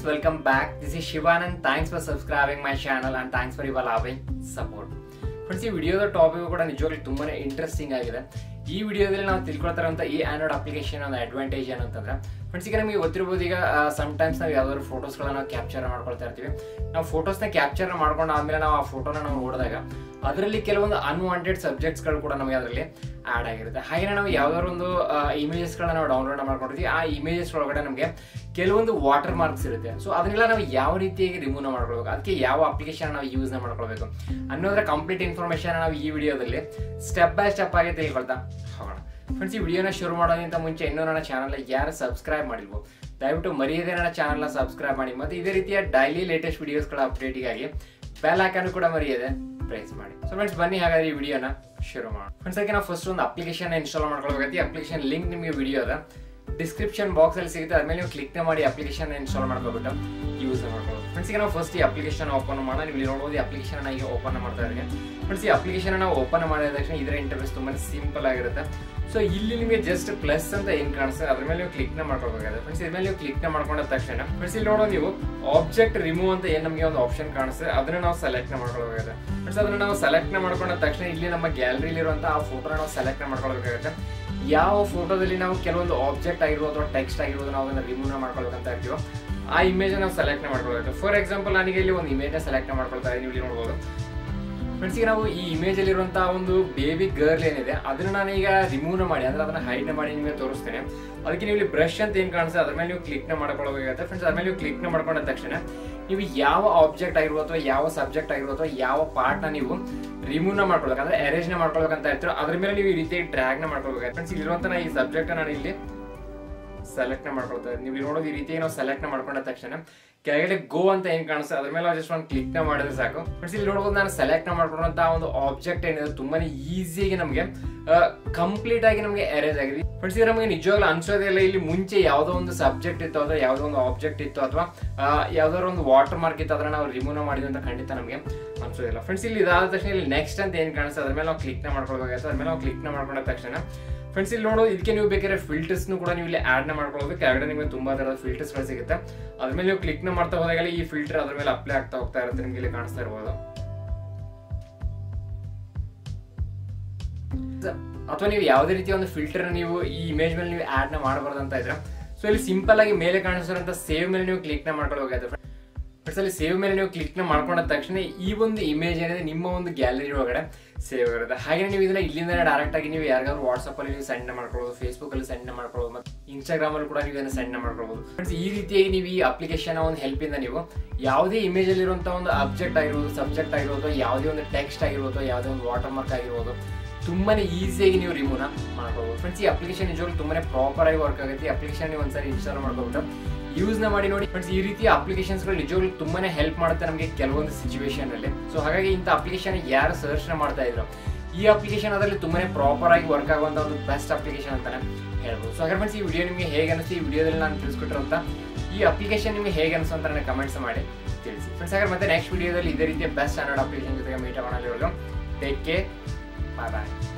welcome back. This is Shivanand. Thanks for subscribing my channel and thanks for your loving support. Friends ಈ ವಿಡಿಯೋದ topic ಕೂಡ ನಿಜವಾಗ್ಲೂ ತುಂಬಾನೇ interesting ಆಗಿದೆ ಈ ವಿಡಿಯೋದಲ್ಲಿ ನಾವು ತಿಳ್ಕೊಳ್ತಾರಂತ ಈ ಆಂಡ್ರಾಯ್ಡ್ ಅಪ್ಲಿಕೇಶನ್ ಒಂದು ಅಡ್ವಾಂಟೇಜ್ ಏನಂತಂದ್ರೆ ಫ್ರೆಂಡ್ಸ್ ಈಗ ನಮಗೆ ಗೊತ್ತಿರ್ಬೋದು ಈಗ ಟೈಮ್ಸ್ ನಾವು ಯಾವ್ದಾದ್ರು ಫೋಟೋಸ್ಗಳನ್ನ ನಾವು ಕ್ಯಾಪ್ಚರ್ ಮಾಡ್ಕೊಳ್ತಾ ಇರ್ತೀವಿ ನಾವು ಫೋಟೋಸ್ನ ಕ್ಯಾಪ್ಚರ್ ಮಾಡ್ಕೊಂಡು ಆದ್ಮೇಲೆ ನಾವು ಆ ಫೋಟೋನ ನಾವು ನೋಡಿದಾಗ ಅದರಲ್ಲಿ ಕೆಲವೊಂದು ಅನ್ವಾಂಟೆಡ್ ಸಬ್ಜೆಕ್ಟ್ಸ್ಗಳು ಕೂಡ ನಮಗೆ ಅದರಲ್ಲಿ ಆಡ್ ಆಗಿರುತ್ತೆ ಹಾಗೆ ನಾವು ಯಾವ್ದಾದ್ರು ಒಂದು ಇಮೇಜಸ್ಗಳನ್ನ ನಾವು ಡೌನ್ಲೋಡ್ ಮಾಡ್ಕೊಂಡಿರ್ತೀವಿ ಆ ಇಮೇಜಸ್ ಒಳಗಡೆ ನಮಗೆ ಕೆಲವೊಂದು ವಾಟರ್ ಮಾರ್ಕ್ಸ್ ಇರುತ್ತೆ ಸೊ ಅದನ್ನೆಲ್ಲ ನಾವು ಯಾವ ರೀತಿಯಾಗಿ ರಿಮೂವ್ ಮಾಡ್ಕೊಳ್ಬೇಕು ಅದಕ್ಕೆ ಯಾವ ಅಪ್ಲಿಕೇಶನ್ ನಾವು ಯೂಸ್ ಮಾಡ್ಕೊಳ್ಬೇಕು ಅನ್ನೋದ್ರ ಕಂಪ್ಲೀಟ್ ಇನ್ಫಾರ್ಮೇಶನ್ ನಾವು ಈ ವಿಡಿಯೋದಲ್ಲಿ ಸ್ಟೆಪ್ ಬೈ ಸ್ಟೆಪ್ ಆಗಿ ತಿಳ್ಕೊಳ್ತಾ ಹೋಗೋಣ ಫ್ರೆಂಡ್ಸ್ ಈ ವಿಡಿಯೋನ ಶುರು ಮಾಡೋದಕ್ಕಿಂತ ಮುಂಚೆ ಇನ್ನೂ ನನ್ನ ಚಾನಲ್ ಯಾರು ಸಬ್ಸ್ಕ್ರೈಬ್ ಮಾಡಿಲ್ವೋ ದಯವಿಟ್ಟು ಮರೆಯದೆ ನನ್ನ ಚಾನಲ್ನ ಸಬ್ಸ್ಕ್ರೈಬ್ ಮಾಡಿ ಮತ್ತು ಇದೇ ರೀತಿಯ ಡೈಲಿ ಲೇಟೆಸ್ಟ್ ವಿಡಿಯೋಸ್ಗಳ ಅಪ್ಡೇಟಿಗಾಗಿ ಬೆಲ್ ಹಾಕನ್ನು ಕೂಡ ಮರೆಯದೆ ಪ್ರೆಸ್ ಮಾಡಿ ಸೊ ಫ್ರೆಂಡ್ಸ್ ಬನ್ನಿ ಹಾಗಾದ್ರೆ ಈ ವಿಡಿಯೋನ ಶುರು ಮಾಡೋಣ ಫ್ರೆಂಡ್ಸ್ ಅದಕ್ಕೆ ನಾವು ಫಸ್ಟ್ ಒಂದು ಅಪ್ಲಿಕೇಶನ್ ಇನ್ಸ್ಟಾಲ್ ಮಾಡ್ಕೊಳ್ಬೇಕಾಗಿ ಅಪ್ಲಿಕೇಶನ್ ಲಿಂಕ್ ನಿಮಗೆ ವಿಡಿಯೋ ಅದ ಡಿಸ್ಕ್ರಿಪ್ಷನ್ ಬಾಕ್ಸ್ ಅಲ್ಲಿ ಸಿಗುತ್ತೆ ಅದ್ಮೇಲೆ ನೀವು ಕ್ಲಿಕ್ ಮಾಡಿ ಅಪ್ಲಿಕೇಶನ್ ಇನ್ಸ್ಟಾಲ್ ಮಾಡ್ಕೊಬಿಟ್ಟು ಯೂಸ್ ಮಾಡ್ಕೊಳ್ಳೋದು ಫ್ರೆಂಡ್ಸ್ ಈಗ ನಾವು ಫಸ್ಟ್ ಈ ಅಪ್ಲಿಕೇಶನ್ ಓಪನ್ ಮಾಡೋಣ ನೀವು ಇಲ್ಲಿ ನೋಡ್ಬೋದು ಈ ಅಪ್ಲಿಕೇಶನ್ ಈಗ ಓಪನ್ ಮಾಡ್ತಾ ಇದ್ದೀನಿ ಫ್ರೆಂಡ್ಸ್ ಈ ಅಪ್ಲಿಕೇಶನ್ ನಾವು ಓಪನ್ ಮಾಡಿದ ತಕ್ಷಣ ಇದರ ಇಂಟರ್ಫೇಸ್ ತುಂಬಾ ಸಿಂಪಲ್ ಆಗಿರುತ್ತೆ ಸೊ ಇಲ್ಲಿ ನಿಮಗೆ ಜಸ್ಟ್ ಪ್ಲಸ್ ಅಂತ ಏನ್ ಕಾಣಿಸ್ತದೆ ಅದ್ರ ಮೇಲೆ ನೀವು ಕ್ಲಿಕ್ ನ ಮಾಡ್ಕೊಳ್ಬೇಕಾಗುತ್ತೆ ಫ್ರೆಂಡ್ಸ್ ಇದ್ರ ಮೇಲೆ ನೀವು ಕ್ಲಿಕ್ ನ ಮಾಡ್ಕೊಂಡ ತಕ್ಷಣ ಫ್ರೆಂಡ್ಸ್ ಇಲ್ಲಿ ನೋಡೋ ನೀವು ಆಬ್ಜೆಕ್ಟ್ ರಿಮೂವ್ ಅಂತ ಏನ್ ನಮಗೆ ಒಂದು ಆಪ್ಷನ್ ಕಾಣಿಸ್ತದೆ ಅದನ್ನ ನಾವು ಸೆಲೆಕ್ಟ್ ನ ಮಾಡ್ಕೊಳ್ಬೇಕಾಗುತ್ತೆ ಫ್ರೆಂಡ್ಸ್ ಅದನ್ನ ನಾವು ಸೆಲೆಕ್ಟ್ ನ ಮಾಡ್ಕೊಂಡ ತಕ್ಷಣ ಇಲ್ಲಿ ನಮ್ಮ ಗ್ಯಾಲರಿಲಿ ಇರುವಂತಹ ಆ ಫೋಟೋನ ನಾವು ಸೆಲೆಕ್ಟ್ ನ ಮಾಡ್ಕೊಳ್ಬೇಕಾಗುತ್ತೆ ಯಾವ ಫೋಟೋದಲ್ಲಿ ನಾವು ಕೆಲವೊಂದು ಆಬ್ಜೆಕ್ಟ್ ಆಗಿರ್ಬೋದು ಅಥವಾ ಟೆಕ್ಸ್ಟ್ ಆಗಿರ್ಬೋದು ನಾವು ಅದನ್ನ ರಿಮೂವ್ ಮಾಡ್ಕೊಳ್ಬೇಕಂತ ಇರ್ತೀವೋ ಆ ಇಮೇಜ್ ನಾವು ಸೆಲೆಕ್ಟ್ ಮಾಡ್ಕೊಳ್ಬೇಕು ಫಾರ್ ಎಕ್ಸಾಂಪಲ್ ನನಗೆ ಇಲ್ಲಿ ಒಂದು ಇಮೇಜ್ ಸೆಲೆಕ್ಟ್ ಮಾಡ್ಕೊಳ್ತಾ ನೀವು ಇಲ್ಲಿ ನೋಡ್ಬೋದು ಫ್ರೆಂಡ್ಸ್ ಈಗ ನಾವು ಈ ಇಮೇಜ್ ಅಲ್ಲಿ ಇರುವಂತಹ ಒಂದು ಬೇಬಿ ಗರ್ಲ್ ಏನಿದೆ ಅದನ್ನ ನಾನು ಈಗ ರಿಮೂವ್ ಮಾಡಿ ಅಂದ್ರೆ ಅದನ್ನ ಹೈಡ್ ಮಾಡಿ ನಿಮಗೆ ತೋರಿಸ್ತೇನೆ ಅದಕ್ಕೆ ನೀವು ಇಲ್ಲಿ ಬ್ರಷ್ ಅಂತ ಏನ್ ಕಾಣಿಸ್ತದೆ ಅದ್ರ ಮೇಲೆ ನೀವು ಕ್ಲಿಕ್ ನ ಮಾಡ್ಕೊಳ್ಬೇಕಾಗುತ್ತೆ ಫ್ರೆಂಡ್ಸ್ ಅದ್ರ ಮೇಲೆ ನೀವು ಕ್ಲಿಕ್ ನ ಮಾಡ್ಕೊಂಡ ತಕ್ಷಣ ನೀವು ಯಾವ ಆಬ್ಜೆಕ್ಟ್ ಆಗಿರ್ಬೋದು ಅಥವಾ ಯಾವ ಸಬ್ಜೆಕ್ಟ್ ಆಗಿರ್ಬೋದು ಅಥವಾ ಯಾವ ಪಾರ್ಟ್ ನ ನೀವು ರಿಮೂವ್ ನ ಮಾಡ್ಕೊಳ್ಬೇಕು ಅಂದ್ರೆ ಅರೇಂಜ್ ನ ಮಾಡ್ಕೊಳ್ಬೇಕಂತ ಇರ್ತೀರೋ ಅದ್ರ ಮೇಲೆ ನೀವು ಈ ರೀತಿ ಡ್ರ್ಯಾಗ್ ನ ಮಾಡ್ಕೊಳ್ಬೇಕು ಫ್ರೆಂಡ್ಸ್ ಇಲ್ಲಿರುವಂತ ಈ ಸಬ್ಜೆಕ್ಟ್ ನಾನು ಇಲ್ಲಿ ಸೆಲೆಕ್ಟ್ ನ ಮಾಡ್ಕೊಳ್ತಾ ನೀವು ನೋಡೋದು ಈ ರೀತಿ ನಾವು ಸೆಲೆಕ್ಟ್ ನ ಮಾಡ್ಕೊಂಡ ತಕ್ಷಣ ಕೆಳಗಡೆ ಗೋ ಅಂತ ಏನ್ ಕಾಣಿಸ್ತದೆ ಅದ್ರ ಮೇಲೆ ಜಸ್ಟ್ ಒಂದು ಕ್ಲಿಕ್ ನ ಮಾಡಿದ್ರೆ ಸಾಕು ಫ್ರೆಂಡ್ಸ್ ಇಲ್ಲಿ ನೋಡ್ಬೋದು ನಾನು ಸೆಲೆಕ್ಟ್ ಮಾಡ್ಕೊಂಡಂತ ಒಂದು ಆಬ್ಜೆಕ್ಟ್ ಏನಿದೆ ತುಂಬಾನೇ ಈಸಿಯಾಗಿ ನಮಗೆ ಕಂಪ್ಲೀಟ್ ಆಗಿ ನಮಗೆ ಅರೇಂಜ್ ಆಗಿದೆ ಫ್ರೆಂಡ್ಸ್ ಇದು ನಮಗೆ ನಿಜವಾಗ್ಲೂ ಅನ್ಸೋದಿಲ್ಲ ಇಲ್ಲಿ ಮುಂಚೆ ಯಾವುದೋ ಒಂದು ಸಬ್ಜೆಕ್ಟ್ ಇತ್ತು ಅಥವಾ ಯಾವುದೋ ಒಂದು ಆಬ್ಜೆಕ್ಟ್ ಇತ್ತು ಅಥವಾ ಯಾವ್ದಾದ್ರು ಒಂದು ವಾಟರ್ ಮಾರ್ಕ್ ಇತ್ತು ಅದನ್ನ ನಾವು ರಿಮೂವ್ ಮಾಡಿದ್ವಿ ಅಂತ ಖಂಡಿತ ನಮಗೆ ಅನ್ಸೋದಿಲ್ಲ ಫ್ರೆಂಡ್ಸ್ ಇಲ್ಲಿ ಇದಾದ ತಕ್ಷಣ ಇಲ್ಲಿ ನೆಕ್ಸ್ಟ್ ಅಂತ ಏನ್ ಕಾಣಿಸ್ತದೆ ಅದ್ರ ಮೇಲೆ ನಾವು ಕ್ಲಿಕ್ ನ ಮಾಡ್ಕೊಳ್ಬೇಕಾಗುತ್ತೆ ಅದ್ರ ಮೇಲೆ ನಾವು ಕ್ಲಿಕ್ ನ ಮಾಡ್ಕೊಂಡ ತಕ್ಷಣ ಫ್ರೆಂಡ್ಸ್ ಇಲ್ಲಿ ನೋಡೋದು ಇದಕ್ಕೆ ನೀವು ಬೇಕಾದ್ರೆ ಫಿಲ್ಟರ್ಸ್ ಕೂಡ ನೀವು ಇಲ್ಲಿ ಆಡ್ ನ ಮಾಡ್ಕೊಳ್ಳೋದು ಕೆಳಗಡೆ ನಿಮಗೆ ತುಂಬಾ ತರದ ಫಿಲ್ಟರ್ಸ್ ಗಳು ಸಿಗುತ್ತೆ ಅದ್ರ ಮೇಲೆ ನೀವು ಕ್ಲಿಕ್ ನ ಮಾಡ್ತಾ ಹೋದಾಗ ಈ ಫಿಲ್ಟರ್ ಅದ್ರ ಮೇಲೆ ಅಪ್ಲೈ ಆಗ್ತಾ ಹೋಗ್ತಾ ಇರುತ್ತೆ ನಿಮ್ಗೆ ಇಲ್ಲಿ ಕಾಣಿಸ್ತಾ ಇರ್ಬೋದು ಅಥವಾ ನೀವು ಯಾವುದೇ ರೀತಿಯ ಒಂದು ಫಿಲ್ಟರ್ ನೀವು ಈ ಇಮೇಜ್ ಮೇಲೆ ನೀವು ಆಡ್ ನ ಮಾಡಬಾರ್ದು ಅಂತ ಇದ್ರೆ ಸೊ ಇಲ್ಲಿ ಸಿಂಪಲ್ ಆಗಿ ಮೇಲೆ ಕಾಣಿಸಿರೋಂಥ ಸೇವ್ ಮೇಲೆ ನೀವು ಕ್ಲಿಕ್ ನ ಮಾಡ್ಕೊಳ್ಬೇಕಾಗುತ್ತೆ ಫ್ರೆಂಡ್ಸ್ ಅಲ್ಲಿ ಸೇವ್ ಮೇಲೆ ನೀವು ಕ್ಲಿಕ್ ನ ಮಾಡ್ಕೊಂಡ ತಕ್ಷಣ ಈ ಒಂದು ಇಮೇಜ್ ಏನಿದೆ ನಿಮ್ಮ ಒಂದು ಗ್ಯಾಲರಿ ಒಳಗಡೆ ಸೇವ್ ಇರುತ್ತೆ ಹಾಗೆ ನೀವು ಇದನ್ನ ಇಲ್ಲಿಂದ ಡೈರೆಕ್ಟ್ ಆಗಿ ನೀವು ಯಾರಿಗಾದ್ರು ವಾಟ್ಸ್ಆಪ್ ಅಲ್ಲಿ ನೀವು ಸೆಂಡ್ ಮಾಡ್ಕೊಳ್ಳೋದು ಫೇಸ್ಬುಕ್ ಅಲ್ಲಿ ಸೆಂಡ್ ಮಾಡ್ಕೊಳ್ಳೋದು ಮತ್ತೆ ಇನ್ಸ್ಟಾಗ್ರಾಮ್ ಅಲ್ಲಿ ಕೂಡ ನೀವು ಇದನ್ನ ಸೆಂಡ್ ಮಾಡ್ಕೊಳ್ಳಬಹುದು ಫ್ರೆಂಡ್ಸ್ ಈ ರೀತಿಯಾಗಿ ನೀವು ಈ ಅಪ್ಲಿಕೇಶನ್ ಒಂದು ಹೆಲ್ಪ್ ಇಂದ ನೀವು ಯಾವುದೇ ಇಮೇಜ್ ಅಲ್ಲಿ ಇರುವಂತಹ ಒಂದು ಅಬ್ಜೆಕ್ಟ್ ಆಗಿರ್ಬೋದು ಸಬ್ಜೆಕ್ಟ್ ಆಗಿರ್ಬೋದು ಯಾವುದೇ ಒಂದು ಟೆಕ್ಸ್ಟ್ ಆಗಿರ್ಬೋದು ಯಾವುದೇ ಒಂದು ವಾಟರ್ ಮಾರ್ಕ್ ಆಗಿರ್ಬೋದು ತುಂಬಾನೇ ಈಸಿಯಾಗಿ ನೀವು ರಿಮೂವ್ ಮಾಡ್ಕೋಬಹುದು ಫ್ರೆಂಡ್ಸ್ ಈ ಅಪ್ಲಿಕೇಶನ್ ನಿಜವಾಗ್ಲೂ ತುಂಬಾನೇ ಪ್ರಾಪರ್ ಆಗಿ ವರ್ಕ್ ಆಗುತ್ತೆ ಈ ಅಪ್ಲಿಕೇಶನ್ ನೀವು ಒಂದ್ಸರಿ ಇನ್ಸ್ಟಾಲ್ ಮಾಡ್ಕೋಬಿಟ್ಟು ಯೂಸ್ ನ ಮಾಡಿ ನೋಡಿ ಫ್ರೆಂಡ್ಸ್ ಈ ರೀತಿಯ ಅಪ್ಲಿಕೇಶನ್ಸ್ ಗಳು ನಿಜವಾಗ್ಲೂ ತುಂಬಾನೇ ಹೆಲ್ಪ್ ಮಾಡುತ್ತೆ ನಮಗೆ ಕೆಲವೊಂದು ಸಿಚುವೇಶನ್ ಅಲ್ಲಿ ಸೊ ಹಾಗಾಗಿ ಇಂಥ ಅಪ್ಲಿಕೇಶನ್ ಯಾರು ಸರ್ಚ್ ಮಾಡ್ತಾ ಇದ್ರು ಈ ಅಪ್ಲಿಕೇಶನ್ ಅದರಲ್ಲಿ ತುಂಬಾನೇ ಪ್ರಾಪರ್ ಆಗಿ ವರ್ಕ್ ಆಗುವಂತ ಒಂದು ಬೆಸ್ಟ್ ಅಪ್ಲಿಕೇಶನ್ ಅಂತಾನೆ ಹೇಳ್ಬೋದು ಸೊ ಹಾಗಾದ್ರೆ ಫ್ರೆಂಡ್ಸ್ ಈ ವಿಡಿಯೋ ನಿಮಗೆ ಹೇಗೆ ಅನಿಸ್ತು ಈ ವಿಡಿಯೋದಲ್ಲಿ ನಾನು ತಿಳಿಸ್ಕೊಟ್ಟಿರುವಂತ ಈ ಅಪ್ಲಿಕೇಶನ್ ನಿಮಗೆ ಹೇಗೆ ಅನಿಸ್ತು ಅಂತ ನನಗೆ ಕಮೆಂಟ್ಸ್ ಮಾಡಿ ತಿಳಿಸಿ ಫ್ರೆಂಡ್ಸ್ ಹಾಗಾದ್ರೆ ಮತ್ತೆ ನೆಕ್ಸ್ಟ್ ವಿಡಿಯೋದಲ್ಲಿ ಇದೇ ರೀತಿಯ ಬೆಸ್ಟ್ ಆಂಡ್ರಾಯ್ಡ್ ಅಪ್ಲಿಕೇಶನ್ ಜೊತೆಗೆ ಮೀಟ್ ಮಾಡೋಣ ಟೇಕ್ ಕೇರ್ ಬಾಯ್ ಬಾಯ್